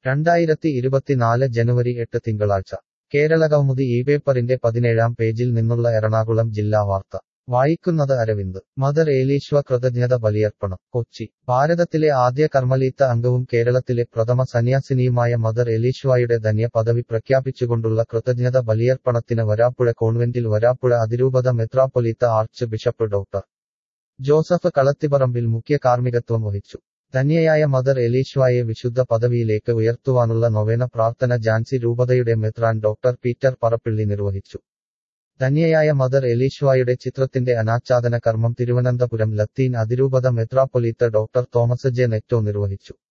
രണ്ടായിരത്തി ഇരുപത്തിനാല് ജനുവരി എട്ട് തിങ്കളാഴ്ച കേരളകൗമുദി ഈ പേപ്പറിന്റെ പതിനേഴാം പേജിൽ നിന്നുള്ള എറണാകുളം ജില്ലാ വാർത്ത വായിക്കുന്നത് അരവിന്ദ് മദർ ഏലീശ്വ കൃതജ്ഞത ബലിയർപ്പണം കൊച്ചി ഭാരതത്തിലെ ആദ്യ കർമ്മലീത്ത അംഗവും കേരളത്തിലെ പ്രഥമ സന്യാസിനിയുമായ മദർ എലീശ്വയുടെ ധന്യ പദവി പ്രഖ്യാപിച്ചുകൊണ്ടുള്ള കൃതജ്ഞത ബലിയർപ്പണത്തിന് വരാപ്പുഴ കോൺവെന്റിൽ വരാപ്പുഴ അതിരൂപത മെത്രാപ്പൊലീത്ത archbishop doctor Joseph Kalathiparambil മുഖ്യ കാർമ്മികത്വം വഹിച്ചു ധന്യയായ മദർ എലീശ്വായെ വിശുദ്ധ പദവിയിലേക്ക് ഉയർത്തുവാനുള്ള നൊവേന പ്രാർത്ഥന ജാൻസി രൂപതയുടെ മെത്രാൻ ഡോക്ടർ പീറ്റർ പറപ്പിള്ളി നിർവഹിച്ചു ധന്യയായ മദർ എലീശ്വായുടെ ചിത്രത്തിന്റെ അനാച്ഛാദന കർമ്മം തിരുവനന്തപുരം ലത്തീൻ അതിരൂപത മെത്രാപ്പൊലീത്ത ഡോക്ടർ തോമസ് ജെ നെറ്റോ നിർവഹിച്ചു